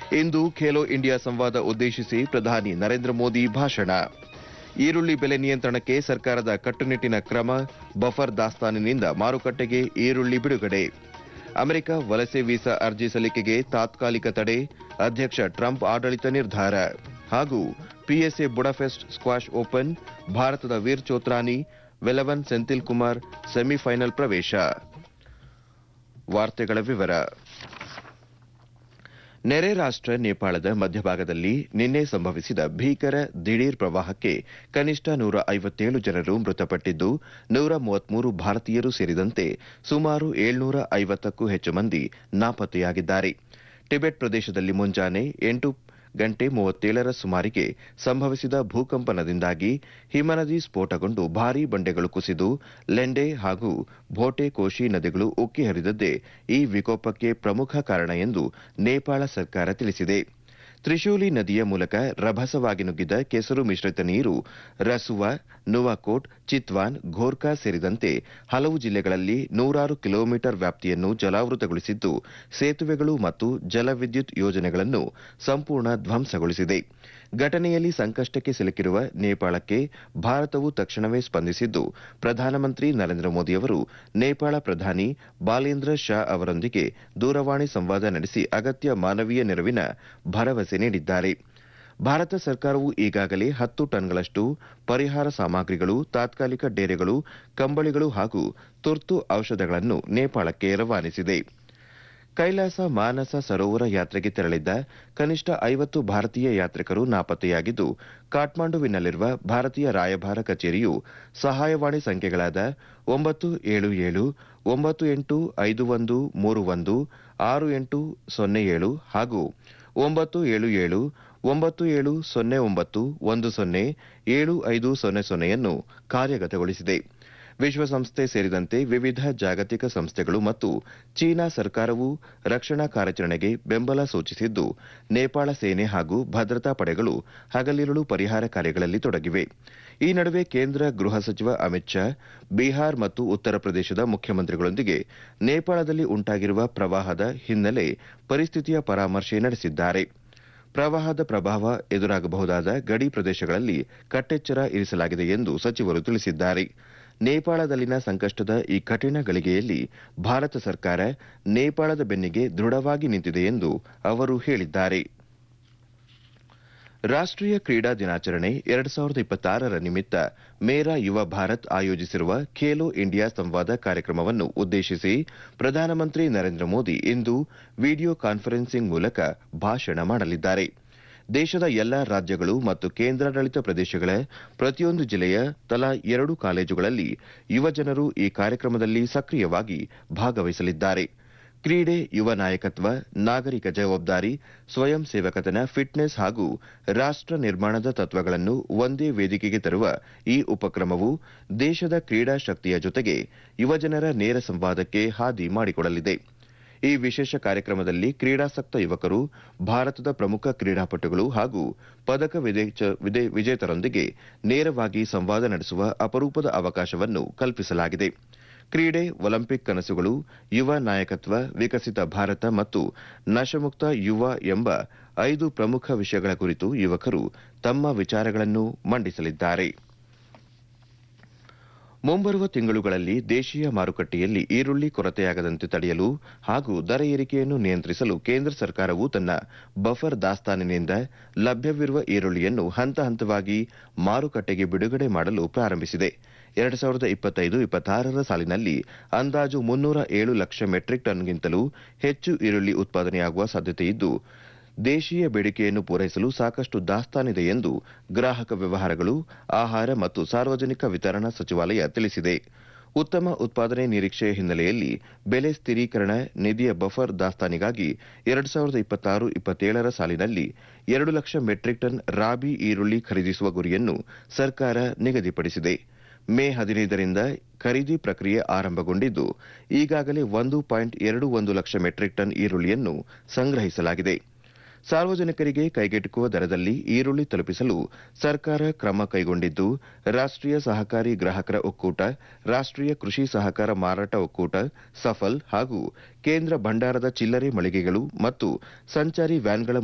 ಇಂದು Khelo India ಸಂವಾದ ಉದ್ದೇಶಿಸಿ ಪ್ರಧಾನಿ ನರೇಂದ್ರ ಮೋದಿ ಭಾಷಣ ಈರುಳ್ಳಿ ಬೆಲೆ ನಿಯಂತ್ರಣಕ್ಕೆ ಸರ್ಕಾರದ ಕಟ್ಟುನಿಟ್ಟಿನ ಕ್ರಮ ಬಫರ್ ದಾಸ್ತಾನಿನಿಂದ ಮಾರುಕಟ್ಟೆಗೆ ಈರುಳ್ಳಿ ಬಿಡುಗಡೆ ಅಮೆರಿಕ ವಲಸೆ ವೀಸಾ ಅರ್ಜಿ ಸಲ್ಲಿಕೆಗೆ ತಾತ್ಕಾಲಿಕ ತಡೆ ಅಧ್ಯಕ್ಷ ಟ್ರಂಪ್ ಆಡಳಿತ ನಿರ್ಧಾರ ಹಾಗೂ ಪಿಎಸ್ಎ ಬುಡಾಫೆಸ್ಟ್ ಸ್ಕ್ವಾಷ್ ಓಪನ್ ಭಾರತದ ವೀರ್ ಚೋತ್ರಾನಿ ವೆಲವನ್ ಸೆಂಥಿಲ್ ಕುಮಾರ್ ಸೆಮಿಫೈನಲ್ ಪ್ರವೇಶ ವಾರ್ತೆಗಳ ವಿವರ ನೆರೆ ರಾಷ್ಟ್ರ ನೇಪಾಳದ ಮಧ್ಯಭಾಗದಲ್ಲಿ ನಿನ್ನೆ ಸಂಭವಿಸಿದ ಭೀಕರ ದಿಢೀರ್ ಪ್ರವಾಹಕ್ಕೆ ಕನಿಷ್ಠ ನೂರ ಐವತ್ತೇಳು ಜನರು ಮೃತಪಟ್ಟಿದ್ದು ನೂರ ಮೂವತ್ಮೂರು ಭಾರತೀಯರು ಸೇರಿದಂತೆ ಸುಮಾರು ಏಳ್ನೂರ ಐವತ್ತಕ್ಕೂ ಹೆಚ್ಚು ಮಂದಿ ನಾಪತ್ತೆಯಾಗಿದ್ದಾರೆ ಟಿಬೆಟ್ ಪ್ರದೇಶದಲ್ಲಿ ಮುಂಜಾನೆ ಎಂಟು ಗಂಟೆ ಮೂವತ್ತೇಳರ ಸುಮಾರಿಗೆ ಸಂಭವಿಸಿದ ಭೂಕಂಪನದಿಂದಾಗಿ ಹಿಮನದಿ ಸ್ಫೋಟಗೊಂಡು ಭಾರೀ ಬಂಡೆಗಳು ಕುಸಿದು ಲೆಂಡೆ ಹಾಗೂ ಭೋಟೆ ಕೋಶಿ ನದಿಗಳು ಉಕ್ಕಿ ಹರಿದದ್ದೇ ಈ ವಿಕೋಪಕ್ಕೆ ಪ್ರಮುಖ ಕಾರಣ ಎಂದು ನೇಪಾಳ ಸರ್ಕಾರ ತಿಳಿಸಿದೆ ತ್ರಿಶೂಲಿ ನದಿಯ ಮೂಲಕ ರಭಸವಾಗಿ ನುಗ್ಗಿದ ಕೆಸರು ಮಿಶ್ರಿತ ನೀರು ರಸುವಾ ನುವಾಕೋಟ್ ಚಿತ್ವಾನ್ ಘೋರ್ಕಾ ಸೇರಿದಂತೆ ಹಲವು ಜಿಲ್ಲೆಗಳಲ್ಲಿ ನೂರಾರು ಕಿಲೋಮೀಟರ್ ವ್ಯಾಪ್ತಿಯನ್ನು ಜಲಾವೃತಗೊಳಿಸಿದ್ದು ಸೇತುವೆಗಳು ಮತ್ತು ಜಲವಿದ್ಯುತ್ ಯೋಜನೆಗಳನ್ನು ಸಂಪೂರ್ಣ ಧ್ವಂಸಗೊಳಿಸಿದೆ ಘಟನೆಯಲ್ಲಿ ಸಂಕಷ್ಟಕ್ಕೆ ಸಿಲುಕಿರುವ ನೇಪಾಳಕ್ಕೆ ಭಾರತವು ತಕ್ಷಣವೇ ಸ್ಪಂದಿಸಿದ್ದು ಪ್ರಧಾನಮಂತ್ರಿ ನರೇಂದ್ರ ಮೋದಿಯವರು ನೇಪಾಳ ಪ್ರಧಾನಿ ಬಾಲೇಂದ್ರ ಶಾ ಅವರೊಂದಿಗೆ ದೂರವಾಣಿ ಸಂವಾದ ನಡೆಸಿ ಅಗತ್ಯ ಮಾನವೀಯ ನೆರವಿನ ಭರವಸೆ ನೀಡಿದ್ದಾರೆ ಭಾರತ ಸರ್ಕಾರವು ಈಗಾಗಲೇ ಹತ್ತು ಟನ್ಗಳಷ್ಟು ಪರಿಹಾರ ಸಾಮಗ್ರಿಗಳು ತಾತ್ಕಾಲಿಕ ಡೇರೆಗಳು ಕಂಬಳಿಗಳು ಹಾಗೂ ತುರ್ತು ಔಷಧಗಳನ್ನು ನೇಪಾಳಕ್ಕೆ ರವಾನಿಸಿದೆ ಕೈಲಾಸ ಮಾನಸ ಸರೋವರ ಯಾತ್ರೆಗೆ ತೆರಳಿದ್ದ ಕನಿಷ್ಠ ಐವತ್ತು ಭಾರತೀಯ ಯಾತ್ರಿಕರು ನಾಪತ್ತೆಯಾಗಿದ್ದು ಕಾಠ್ಮಂಡುವಿನಲ್ಲಿರುವ ಭಾರತೀಯ ರಾಯಭಾರ ಕಚೇರಿಯು ಸಹಾಯವಾಣಿ ಸಂಖ್ಯೆಗಳಾದ ಒಂಬತ್ತು ಏಳು ಏಳು ಒಂಬತ್ತು ಎಂಟು ಐದು ಒಂದು ಮೂರು ಒಂದು ಆರು ಎಂಟು ಸೊನ್ನೆ ಏಳು ಹಾಗೂ ಒಂಬತ್ತು ಏಳು ಏಳು ಒಂಬತ್ತು ಏಳು ಸೊನ್ನೆ ಒಂಬತ್ತು ಒಂದು ಸೊನ್ನೆ ಏಳು ಐದು ಸೊನ್ನೆ ಸೊನ್ನೆಯನ್ನು ಕಾರ್ಯಗತಗೊಳಿಸಿದೆ ವಿಶ್ವಸಂಸ್ಥೆ ಸೇರಿದಂತೆ ವಿವಿಧ ಜಾಗತಿಕ ಸಂಸ್ಥೆಗಳು ಮತ್ತು ಚೀನಾ ಸರ್ಕಾರವು ರಕ್ಷಣಾ ಕಾರ್ಯಾಚರಣೆಗೆ ಬೆಂಬಲ ಸೂಚಿಸಿದ್ದು ನೇಪಾಳ ಸೇನೆ ಹಾಗೂ ಭದ್ರತಾ ಪಡೆಗಳು ಹಗಲಿರುಳು ಪರಿಹಾರ ಕಾರ್ಯಗಳಲ್ಲಿ ತೊಡಗಿವೆ ಈ ನಡುವೆ ಕೇಂದ್ರ ಗೃಹ ಸಚಿವ ಅಮಿತ್ ಶಾ ಬಿಹಾರ್ ಮತ್ತು ಉತ್ತರ ಪ್ರದೇಶದ ಮುಖ್ಯಮಂತ್ರಿಗಳೊಂದಿಗೆ ನೇಪಾಳದಲ್ಲಿ ಉಂಟಾಗಿರುವ ಪ್ರವಾಹದ ಹಿನ್ನೆಲೆ ಪರಿಸ್ಥಿತಿಯ ಪರಾಮರ್ಶೆ ನಡೆಸಿದ್ದಾರೆ ಪ್ರವಾಹದ ಪ್ರಭಾವ ಎದುರಾಗಬಹುದಾದ ಗಡಿ ಪ್ರದೇಶಗಳಲ್ಲಿ ಕಟ್ಟೆಚ್ಚರ ಇರಿಸಲಾಗಿದೆ ಎಂದು ಸಚಿವರು ತಿಳಿಸಿದ್ದಾರೆ ನೇಪಾಳದಲ್ಲಿನ ಸಂಕಷ್ಟದ ಈ ಕಠಿಣ ಗಳಿಗೆಯಲ್ಲಿ ಭಾರತ ಸರ್ಕಾರ ನೇಪಾಳದ ಬೆನ್ನಿಗೆ ದೃಢವಾಗಿ ನಿಂತಿದೆ ಎಂದು ಅವರು ಹೇಳಿದ್ದಾರೆ ರಾಷ್ಟೀಯ ಕ್ರೀಡಾ ದಿನಾಚರಣೆ ಎರಡು ಸಾವಿರದ ಇಪ್ಪತ್ತಾರರ ನಿಮಿತ್ತ ಮೇರಾ ಯುವ ಭಾರತ್ ಆಯೋಜಿಸಿರುವ ಖೇಲೋ ಇಂಡಿಯಾ ಸಂವಾದ ಕಾರ್ಯಕ್ರಮವನ್ನು ಉದ್ದೇಶಿಸಿ ಪ್ರಧಾನಮಂತ್ರಿ ನರೇಂದ್ರ ಮೋದಿ ಇಂದು ವಿಡಿಯೋ ಕಾನ್ಫರೆನ್ಸಿಂಗ್ ಮೂಲಕ ಭಾಷಣ ಮಾಡಲಿದ್ದಾರೆ ದೇಶದ ಎಲ್ಲಾ ರಾಜ್ಯಗಳು ಮತ್ತು ಕೇಂದ್ರಾಡಳಿತ ಪ್ರದೇಶಗಳ ಪ್ರತಿಯೊಂದು ಜಿಲ್ಲೆಯ ತಲಾ ಎರಡು ಕಾಲೇಜುಗಳಲ್ಲಿ ಯುವಜನರು ಈ ಕಾರ್ಯಕ್ರಮದಲ್ಲಿ ಸಕ್ರಿಯವಾಗಿ ಭಾಗವಹಿಸಲಿದ್ದಾರೆ ಕ್ರೀಡೆ ಯುವ ನಾಯಕತ್ವ ನಾಗರಿಕ ಜವಾಬ್ದಾರಿ ಸ್ವಯಂ ಸೇವಕತನ ಫಿಟ್ನೆಸ್ ಹಾಗೂ ರಾಷ್ಟ ನಿರ್ಮಾಣದ ತತ್ವಗಳನ್ನು ಒಂದೇ ವೇದಿಕೆಗೆ ತರುವ ಈ ಉಪಕ್ರಮವು ದೇಶದ ಕ್ರೀಡಾ ಶಕ್ತಿಯ ಜೊತೆಗೆ ಯುವಜನರ ನೇರ ಸಂವಾದಕ್ಕೆ ಹಾದಿ ಮಾಡಿಕೊಡಲಿದೆ ಈ ವಿಶೇಷ ಕಾರ್ಯಕ್ರಮದಲ್ಲಿ ಕ್ರೀಡಾಸಕ್ತ ಯುವಕರು ಭಾರತದ ಪ್ರಮುಖ ಕ್ರೀಡಾಪಟುಗಳು ಹಾಗೂ ಪದಕ ವಿಜೇತರೊಂದಿಗೆ ನೇರವಾಗಿ ಸಂವಾದ ನಡೆಸುವ ಅಪರೂಪದ ಅವಕಾಶವನ್ನು ಕಲ್ಪಿಸಲಾಗಿದೆ ಕ್ರೀಡೆ ಒಲಿಂಪಿಕ್ ಕನಸುಗಳು ಯುವ ನಾಯಕತ್ವ ವಿಕಸಿತ ಭಾರತ ಮತ್ತು ನಶಮುಕ್ತ ಯುವ ಎಂಬ ಐದು ಪ್ರಮುಖ ವಿಷಯಗಳ ಕುರಿತು ಯುವಕರು ತಮ್ಮ ವಿಚಾರಗಳನ್ನು ಮಂಡಿಸಲಿದ್ದಾರೆ ಮುಂಬರುವ ತಿಂಗಳುಗಳಲ್ಲಿ ದೇಶೀಯ ಮಾರುಕಟ್ಟೆಯಲ್ಲಿ ಈರುಳ್ಳಿ ಕೊರತೆಯಾಗದಂತೆ ತಡೆಯಲು ಹಾಗೂ ದರ ಏರಿಕೆಯನ್ನು ನಿಯಂತ್ರಿಸಲು ಕೇಂದ್ರ ಸರ್ಕಾರವು ತನ್ನ ಬಫರ್ ದಾಸ್ತಾನಿನಿಂದ ಲಭ್ಯವಿರುವ ಈರುಳ್ಳಿಯನ್ನು ಹಂತ ಹಂತವಾಗಿ ಮಾರುಕಟ್ಟೆಗೆ ಬಿಡುಗಡೆ ಮಾಡಲು ಪ್ರಾರಂಭಿಸಿದೆ ಎರಡು ಸಾವಿರದ ಇಪ್ಪತ್ತೈದು ಇಪ್ಪತ್ತಾರರ ಸಾಲಿನಲ್ಲಿ ಅಂದಾಜು ಮುನ್ನೂರ ಏಳು ಲಕ್ಷ ಮೆಟ್ರಿಕ್ ಟನ್ಗಿಂತಲೂ ಹೆಚ್ಚು ಈರುಳ್ಳಿ ಉತ್ಪಾದನೆಯಾಗುವ ಸಾಧ್ಯತೆಯಿದ್ದು ದೇಶೀಯ ಬೇಡಿಕೆಯನ್ನು ಪೂರೈಸಲು ಸಾಕಷ್ಟು ದಾಸ್ತಾನಿದೆ ಎಂದು ಗ್ರಾಹಕ ವ್ಯವಹಾರಗಳು ಆಹಾರ ಮತ್ತು ಸಾರ್ವಜನಿಕ ವಿತರಣಾ ಸಚಿವಾಲಯ ತಿಳಿಸಿದೆ ಉತ್ತಮ ಉತ್ಪಾದನೆ ನಿರೀಕ್ಷೆಯ ಹಿನ್ನೆಲೆಯಲ್ಲಿ ಬೆಲೆ ಸ್ಥಿರೀಕರಣ ನಿಧಿಯ ಬಫರ್ ದಾಸ್ತಾನಿಗಾಗಿ ಎರಡು ಸಾವಿರದ ಇಪ್ಪತ್ತಾರು ಇಪ್ಪತ್ತೇಳರ ಸಾಲಿನಲ್ಲಿ ಎರಡು ಲಕ್ಷ ಮೆಟ್ರಿಕ್ ಟನ್ ರಾಬಿ ಈರುಳ್ಳಿ ಖರೀದಿಸುವ ಗುರಿಯನ್ನು ಸರ್ಕಾರ ನಿಗದಿಪಡಿಸಿದೆ ಮೇ ಹದಿನೈದರಿಂದ ಖರೀದಿ ಪ್ರಕ್ರಿಯೆ ಆರಂಭಗೊಂಡಿದ್ದು ಈಗಾಗಲೇ ಒಂದು ಪಾಯಿಂಟ್ ಎರಡು ಒಂದು ಲಕ್ಷ ಮೆಟ್ರಿಕ್ ಟನ್ ಈರುಳ್ಳಿಯನ್ನು ಸಂಗ್ರಹಿಸಲಾಗಿದೆ ಸಾರ್ವಜನಿಕರಿಗೆ ಕೈಗೆಟುಕುವ ದರದಲ್ಲಿ ಈರುಳ್ಳಿ ತಲುಪಿಸಲು ಸರ್ಕಾರ ಕ್ರಮ ಕೈಗೊಂಡಿದ್ದು ರಾಷ್ಟೀಯ ಸಹಕಾರಿ ಗ್ರಾಹಕರ ಒಕ್ಕೂಟ ರಾಷ್ಟೀಯ ಕೃಷಿ ಸಹಕಾರ ಮಾರಾಟ ಒಕ್ಕೂಟ ಸಫಲ್ ಹಾಗೂ ಕೇಂದ್ರ ಭಂಡಾರದ ಚಿಲ್ಲರೆ ಮಳಿಗೆಗಳು ಮತ್ತು ಸಂಚಾರಿ ವ್ಯಾನ್ಗಳ